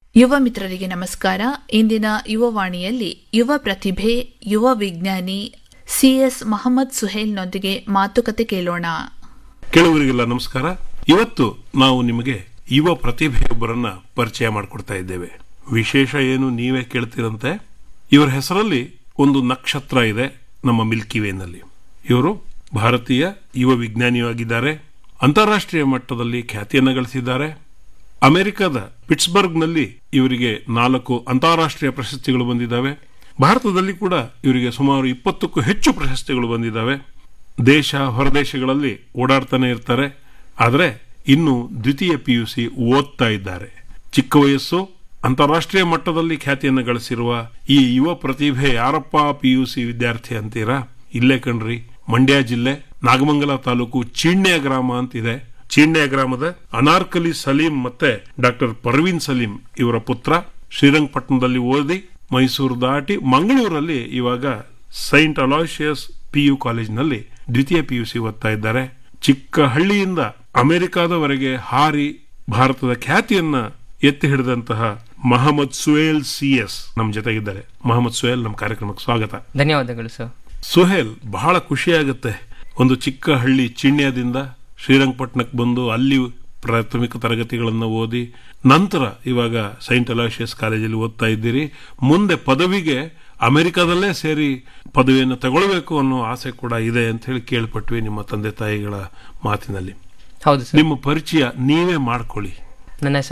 ಯುವ ಮಿತ್ರರಿಗೆ ನಮಸ್ಕಾರ ಇಂದಿನ ಯುವವಾಣಿಯಲ್ಲಿ ಯುವ ಪ್ರತಿಭೆ ಯುವ ವಿಜ್ಞಾನಿ ಸಿಎಸ್ ಮೊಹಮ್ಮದ್ ಸುಹೇಲ್ನೊಂದಿಗೆ ಮಾತುಕತೆ ಕೇಳೋಣ ಕೆಲವರಿಗೆಲ್ಲ ನಮಸ್ಕಾರ ಇವತ್ತು ನಾವು ನಿಮಗೆ ಯುವ ಪ್ರತಿಭೆಯೊಬ್ಬರನ್ನ ಪರಿಚಯ ಮಾಡಿಕೊಡ್ತಾ ಇದ್ದೇವೆ ವಿಶೇಷ ಏನು ನೀವೇ ಕೇಳ್ತಿರಂತೆ ಇವರ ಹೆಸರಲ್ಲಿ ಒಂದು ನಕ್ಷತ್ರ ಇದೆ ನಮ್ಮ ಮಿಲ್ಕಿ ವೇನಲ್ಲಿ ಇವರು ಭಾರತೀಯ ಯುವ ವಿಜ್ಞಾನಿಯಾಗಿದ್ದಾರೆ ಅಂತಾರಾಷ್ಟ್ರೀಯ ಮಟ್ಟದಲ್ಲಿ ಖ್ಯಾತಿಯನ್ನು ಗಳಿಸಿದ್ದಾರೆ ಅಮೆರಿಕದ ಪಿಟ್ಸ್ಬರ್ಗ್ನಲ್ಲಿ ಇವರಿಗೆ ನಾಲ್ಕು ಅಂತಾರಾಷ್ಟ್ರೀಯ ಪ್ರಶಸ್ತಿಗಳು ಬಂದಿದ್ದಾವೆ ಭಾರತದಲ್ಲಿ ಕೂಡ ಇವರಿಗೆ ಸುಮಾರು ಇಪ್ಪತ್ತಕ್ಕೂ ಹೆಚ್ಚು ಪ್ರಶಸ್ತಿಗಳು ಬಂದಿದ್ದಾವೆ ದೇಶ ಹೊರದೇಶಗಳಲ್ಲಿ ಓಡಾಡ್ತಾನೆ ಇರ್ತಾರೆ ಆದರೆ ಇನ್ನು ದ್ವಿತೀಯ ಪಿಯುಸಿ ಓದ್ತಾ ಇದ್ದಾರೆ ಚಿಕ್ಕ ವಯಸ್ಸು ಅಂತಾರಾಷ್ಟ್ರೀಯ ಮಟ್ಟದಲ್ಲಿ ಖ್ಯಾತಿಯನ್ನು ಗಳಿಸಿರುವ ಈ ಯುವ ಪ್ರತಿಭೆ ಯಾರಪ್ಪ ಪಿಯುಸಿ ವಿದ್ಯಾರ್ಥಿ ಅಂತೀರಾ ಇಲ್ಲೇ ಕಣ್ರಿ ಮಂಡ್ಯ ಜಿಲ್ಲೆ ನಾಗಮಂಗಲ ತಾಲೂಕು ಚೀಣ್ಯ ಗ್ರಾಮ ಅಂತಿದೆ ಚೀಣ್ಯ ಗ್ರಾಮದ ಅನಾರ್ಕಲಿ ಸಲೀಂ ಮತ್ತೆ ಡಾಕ್ಟರ್ ಪರ್ವೀನ್ ಸಲೀಂ ಇವರ ಪುತ್ರ ಶ್ರೀರಂಗಪಟ್ಟಣದಲ್ಲಿ ಓದಿ ಮೈಸೂರು ದಾಟಿ ಮಂಗಳೂರಲ್ಲಿ ಇವಾಗ ಸೈಂಟ್ ಅಲಾಷಿಯಸ್ ಪಿಯು ಕಾಲೇಜಿನಲ್ಲಿ ದ್ವಿತೀಯ ಪಿಯುಸಿ ಓದ್ತಾ ಇದ್ದಾರೆ ಚಿಕ್ಕ ಹಳ್ಳಿಯಿಂದ ಅಮೆರಿಕಾದವರೆಗೆ ಹಾರಿ ಭಾರತದ ಖ್ಯಾತಿಯನ್ನ ಎತ್ತಿ ಹಿಡಿದಂತಹ ಮಹಮ್ಮದ್ ಸುಹೇಲ್ ಸಿಎಸ್ ನಮ್ಮ ಜೊತೆಗಿದ್ದಾರೆ ಮಹಮ್ಮದ್ ಸುಹೇಲ್ ನಮ್ಮ ಕಾರ್ಯಕ್ರಮಕ್ಕೆ ಸ್ವಾಗತ ಧನ್ಯವಾದಗಳು ಸರ್ ಸುಹೇಲ್ ಬಹಳ ಖುಷಿಯಾಗುತ್ತೆ ಒಂದು ಚಿಕ್ಕ ಹಳ್ಳಿ ಚಿಣ್ಯದಿಂದ ಶ್ರೀರಂಗಪಟ್ಟಣಕ್ಕೆ ಬಂದು ಅಲ್ಲಿ ಪ್ರಾಥಮಿಕ ತರಗತಿಗಳನ್ನು ಓದಿ ನಂತರ ಇವಾಗ ಸೈಂಟ್ ಅಲಾಷಿಯಸ್ ಕಾಲೇಜಲ್ಲಿ ಓದ್ತಾ ಇದ್ದೀರಿ ಮುಂದೆ ಪದವಿಗೆ ಅಮೆರಿಕದಲ್ಲೇ ಸೇರಿ ಪದವಿಯನ್ನು ತಗೊಳ್ಬೇಕು ಅನ್ನೋ ಆಸೆ ಕೂಡ ಇದೆ ಅಂತ ಹೇಳಿ ಕೇಳ್ಪಟ್ವಿ ನಿಮ್ಮ ತಂದೆ ತಾಯಿಗಳ ಮಾತಿನಲ್ಲಿ ಹೌದು ಸರ್ ನಿಮ್ಮ ಪರಿಚಯ ನೀವೇ ಮಾಡ್ಕೊಳ್ಳಿ ನನ್ನ ಹೆಸರು